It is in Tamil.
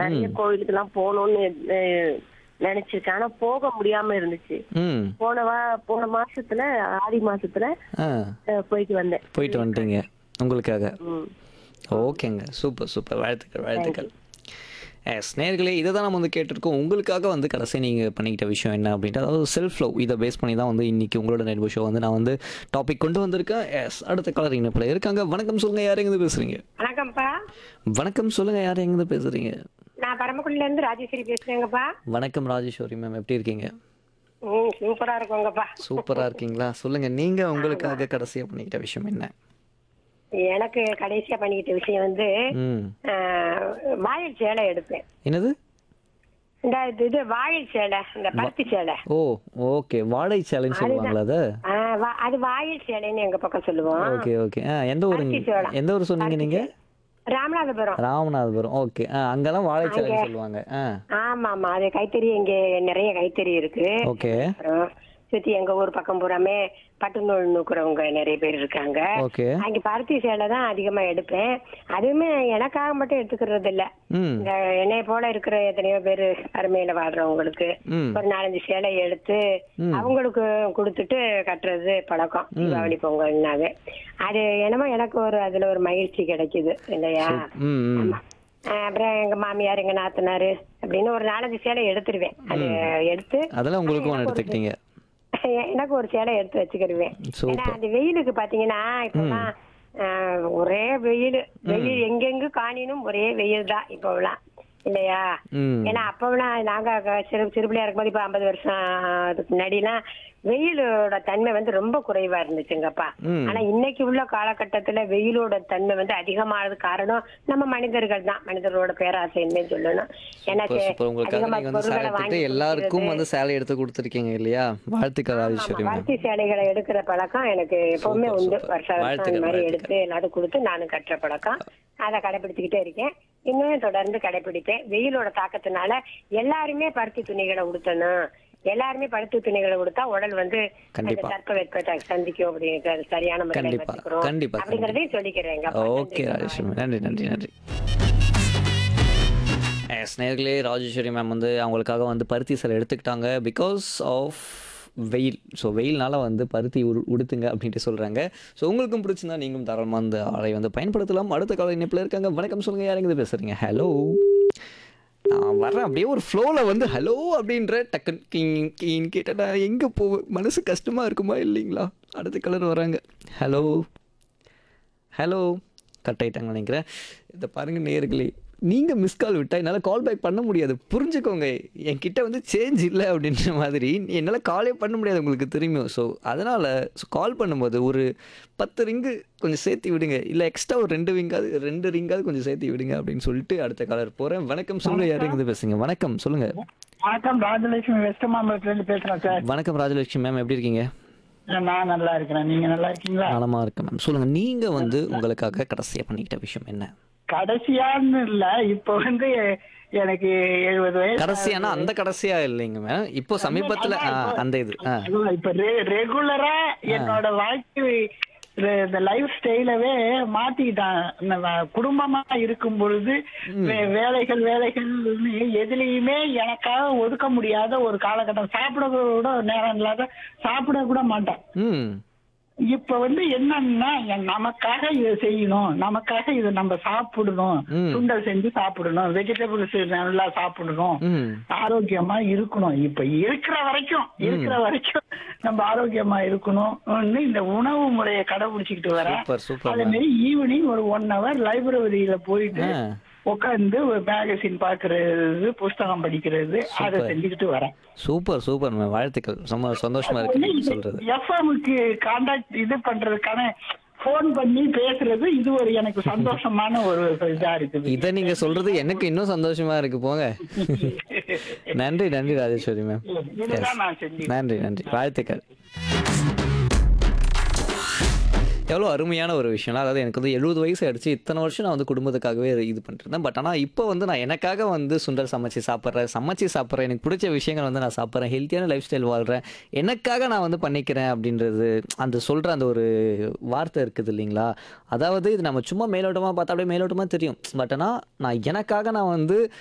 நிறைய கோயிலுக்கு எல்லாம் போகணும்னு அஹ், நினைச்சிருக்கேன் ஆனா போக முடியாம இருந்துச்சு ம் போன வா போன மாசத்துல ஆடி மாசத்துல ஆ அஹ், போயிட்டு வந்தேன் போயிட்டு வந்துட்டீங்க உங்களுக்காக ம். ஓகேங்க சூப்பர் சூப்பர் வாழ்த்துக்கள் வாழ்த்துக்கள் எஸ் நேர்களே இதை தான் நம்ம வந்து கேட்டிருக்கோம் உங்களுக்காக வந்து கடைசி நீங்கள் பண்ணிக்கிட்ட விஷயம் என்ன அப்படின்ட்டு அதாவது செல்ஃப் லவ் இதை பேஸ் பண்ணி தான் வந்து இன்னைக்கு உங்களோட நெட்போ ஷோ வந்து நான் வந்து டாபிக் கொண்டு வந்திருக்கேன் எஸ் அடுத்த கலர் இணைப்பில் இருக்காங்க வணக்கம் சொல்லுங்கள் யார் எங்கேருந்து பேசுகிறீங்க வணக்கம்ப்பா வணக்கம் சொல்லுங்கள் யார் எங்கேருந்து பேசுகிறீங்க நான் பரமக்குடில இருந்து ராஜேஸ்வரி பேசுறேங்கப்பா வணக்கம் ராஜேஸ்வரி மேம் எப்படி இருக்கீங்க ம் சூப்பரா இருக்கோங்கப்பா சூப்பராக இருக்கீங்களா சொல்லுங்கள் நீங்கள் உங்களுக்காக கடைசியாக பண்ணிக்கிட்ட விஷயம் என்ன எனக்கு கடைசியா பண்ணிக்கிட்ட விஷயம் வந்து ம் ஆஹ், வாயில் சேலை எடுப்பேன் என்னது இந்த இது- இது வாயில் சேலை இந்த பருத்தி சேலை ஓ ஓகே வாழை சேலைன்னு சொல்லுவாங்களா அதை ஆஹ், வா- அது வாயில் சேலைன்னு எங்க பக்கம் சொல்லுவோம் ஓகே ஓகே ஆ எந்த ஊருங்க பருத்தி சோளம். எந்த ஊர் சொன்னீங்க நீங்கள் ராமநாதபுரம் ராமநாதபுரம் ஓகே ஆ அங்கெல்லாம் வாழைச்சாலைன்னு சொல்லுவாங்க ஆ ஆமா ஆமா அது கைத்தறி இங்க நிறைய கைத்தறி இருக்கு ஓகே அப்புறம் சுத்தி எங்க ஊர் பக்கம் பூராமே பட்டு நூல் நூக்குறவங்க நிறைய பேர் இருக்காங்க ஓகே அங்க பருத்தி சேலை தான் அதிகமா எடுப்பேன் அதுவுமே எனக்காக மட்டும் எடுத்துக்கிறது இல்ல ம் இந்த என்னைய போல இருக்கிற எத்தனையோ பேரு அருமையில வாழ்றவங்களுக்கு ம் ஒரு நாலஞ்சு சேலை எடுத்து அவங்களுக்கு கொடுத்துட்டு கட்டுறது பழக்கம் தீபாவளி பொங்கல்னாவே அது என்னமோ எனக்கு ஒரு அதுல ஒரு மகிழ்ச்சி கிடைக்குது இல்லையா ம் ம் ஆஹ் அப்புறம் எங்க மாமியார் எங்க நாத்தனாரு அப்படின்னு ஒரு நாலஞ்சு சேலை எடுத்துருவேன் அது எடுத்து அதெல்லாம் உங்களுக்கும் ஒன்று எடுத்துக்கிட்டீங்க எனக்கு ஒரு சேலை எடுத்து வச்சுக்கிடுவேன் ஏன்னா சூப்பர் அந்த வெயிலுக்கு பாத்தீங்கன்னா இப்பெல்லாம் ஆஹ், ஒரே வெயில் வெயில் எங்கெங்கு காணினும் ஒரே வெயில் தான் இப்போலாம் இல்லையா ம் ஏன்னா அப்போலாம் நாங்க க- சிறு சிறு பிள்ளையா இருக்கும்போது இப்ப ஐம்பது வருஷம் அதுக்கு முன்னாடிலாம் வெயிலோட தன்மை வந்து ரொம்ப குறைவா இருந்துச்சுங்கப்பா ம். ஆனா இன்னைக்கு உள்ள காலகட்டத்துல வெயிலோட தன்மை வந்து அதிகமானது காரணம் நம்ம மனிதர்கள் தான் மனிதர்களோட பேராசைன்னு சொல்லணும் ஏன்னா சூப்பர் சே- சூப்பர் உங்களுக்காக அதிகமா நீங்கள் வந்து சேலை பொருட்களை எடுத்துட்டு வாங்கி எல்லாருக்கும் வந்து சேலை எடுத்து கொடுத்துருக்கீங்க இல்லையா வாழ்த்துக்கள் ராஜேஸ்வரி மேம் பருத்தி சேலைகளை எடுக்கிற பழக்கம் எனக்கு எப்பவுமே சூப்பர், உண்டு சூப்பர். வருஷம் வருஷம் வாழ்த்துக்கள், அந்த மாதிரி வாழ்த்துக்கள். எடுத்து எல்லாரும் கொடுத்து நானும் கட்டுற பழக்கம் அதை கடைபிடிச்சுக்கிட்டே இருக்கேன் இன்னும் தொடர்ந்து கடைபிடிப்பேன் வெயிலோட தாக்கத்தினால எல்லாருமே பருத்தி துணிகளை உடுத்தணும் எல்லாருமே பருத்தி துணிகளை உடுத்தா உடல் வந்து அந்த கண்டிப்பா. தட்ப வெப்பத்தை சந்திக்கும் அப்படிங்கிறது சரியான முறையில் கண்டிப்பா, வச்சுக்கிறோம் கண்டிப்பா, அப்படிங்கறதையும் சொல்லிக்கிறேங்க ஓகே ராஜேஸ்வரி மேம் நன்றி நன்றி நன்றி எஸ் நேர்களே ராஜேஸ்வரி மேம் வந்து அவங்களுக்காக வந்து பருத்தி சிலை எடுத்துக்கிட்டாங்க பிகாஸ் ஆஃப் வெயில் ஸோ வெயில்னால வந்து பருத்தி உரு உடுத்துங்க அப்படின்ட்டு சொல்கிறாங்க ஸோ உங்களுக்கும் பிடிச்சிருந்தா நீங்களும் தாராளமாக அந்த ஆடை வந்து பயன்படுத்தலாம் அடுத்த கால இணைப்பில் இருக்காங்க வணக்கம் சொல்லுங்கள் யார் எங்கே பேசுகிறீங்க ஹலோ நான் வரேன் அப்படியே ஒரு ஃப்ளோவில் வந்து ஹலோ அப்படின்ற டக்குன் கிங் கிங் கேட்டால் நான் எங்கே போவேன் மனசு கஷ்டமாக இருக்குமா இல்லைங்களா அடுத்த கலர் வராங்க ஹலோ ஹலோ கட் ஆயிட்டாங்க நினைக்கிறேன் இதை பாருங்க நேர்களே நீங்கள் மிஸ் கால் விட்டால் என்னால் கால் பேக் பண்ண முடியாது புரிஞ்சுக்கோங்க என்கிட்ட வந்து சேஞ்ச் இல்லை அப்படின்ற மாதிரி என்னால் காலே பண்ண முடியாது உங்களுக்கு தெரியும் ஸோ அதனால் கால் பண்ணும்போது ஒரு பத்து ரிங்கு கொஞ்சம் சேர்த்து விடுங்க இல்லை எக்ஸ்ட்ரா ஒரு ரெண்டு ரிங்காவது ரெண்டு ரிங்காவது கொஞ்சம் சேர்த்து விடுங்க அப்படின்னு சொல்லிட்டு அடுத்த காலர் போகிறேன் வணக்கம் சொல்லுங்கள் யார் இருந்து பேசுங்க வணக்கம் சொல்லுங்கள் வணக்கம் ராஜலட்சுமி வெஸ்ட் மாம்பலத்துல இருந்து பேசுறேன் சார் வணக்கம் ராஜலட்சுமி மேம் எப்படி இருக்கீங்க நான் நல்லா இருக்கிறேன் நீங்க நல்லா இருக்கீங்களா நலமாக இருக்கேன் மேம் சொல்லுங்கள் நீங்கள் வந்து உங்களுக்காக கடைசியாக பண்ணிக்கிட்ட விஷயம் என்ன கடைசியான்னு இல்ல இப்ப வந்து எனக்கு எழுபது வயசு கடைசியானா அந்த கடைசியா இல்லைங்க மேம் இப்போ சமீபத்துல ஆ, அந்த இது ஆ அதுவும் இப்ப ரெகுலரா என்னோட வாழ்க்கை re- இந்த லைஃப் ஸ்டைலவே மாத்திக்கிட்டான் இந்த வ- குடும்பமா இருக்கும் பொழுது வே- வேலைகள் வேலைகள் எதுலயுமே எனக்காக ஒதுக்க முடியாத ஒரு காலகட்டம் சாப்பிட கூட நேரம் இல்லாத சாப்பிட கூட மாட்டேன் ம் இப்ப வந்து என்னன்னா என் நமக்காக இதை செய்யணும் நமக்காக இதை நம்ம சாப்பிடணும் ம். சுண்டல் செஞ்சு சாப்பிடணும் வெஜிடபிள்ஸ் நல்லா சாப்பிடணும் ம் ஆரோக்கியமா இருக்கணும் இப்ப இருக்கிற வரைக்கும் இருக்கிற வரைக்கும் நம்ம ஆரோக்கியமா இருக்கணும் இந்த உணவு முறையை கடைபிடிச்சிக்கிட்டு வரேன் சூப்பர் சூப்பர் அதே மாதிரி ஈவினிங் ஒரு ஒன் ஹவர் லைப்ரரியில போயிட்டு ஆ உட்காந்து ஒரு மேகசின் பாக்குறது புஸ்தகம் படிக்கிறது அதை Super. செஞ்சுக்கிட்டு வரேன் சூப்பர் சூப்பர் மேம் வாழ்த்துக்கள் ரொம்ப சந்தோஷமா இருக்கு நீங்க சொல்றது எஃப்எம்க்கு கான்டாக்ட் இது பண்றதுக்கான ஃபோன் பண்ணி பேசுறது இது ஒரு எனக்கு சந்தோஷமான ஒரு இதா இருக்குது இதை நீங்க சொல்றது எனக்கு இன்னும் சந்தோஷமா இருக்கு போங்க நன்றி நன்றி ராஜேஸ்வரி மேம் இதுதான் நான் செஞ்சேன் நன்றி நன்றி வாழ்த்துக்கள் எவ்வளோ அருமையான ஒரு விஷயம் அதாவது எனக்கு வந்து எழுபது வயசு ஆயிடுச்சு இத்தனை வருஷம் நான் வந்து குடும்பத்துக்காகவே இது பண்ணிருந்தேன் பட் ஆனால் இப்போ வந்து நான் எனக்காக வந்து சுண்டல் சமைச்சு சாப்பிட்றேன் சமைச்சு சாப்பிட்றேன் எனக்கு பிடிச்ச விஷயங்கள் வந்து நான் சாப்பிட்றேன் ஹெல்த்தியான லைஃப் ஸ்டைல் வாழ்கிறேன் எனக்காக நான் வந்து பண்ணிக்கிறேன் அப்படின்றது அந்த சொல்கிற அந்த ஒரு வார்த்தை இருக்குது இல்லைங்களா அதாவது இது நம்ம சும்மா மேலோட்டமாக பார்த்தா அப்படியே மேலோட்டமாக தெரியும் பட் ஆனால் நான் எனக்காக நான் வந்து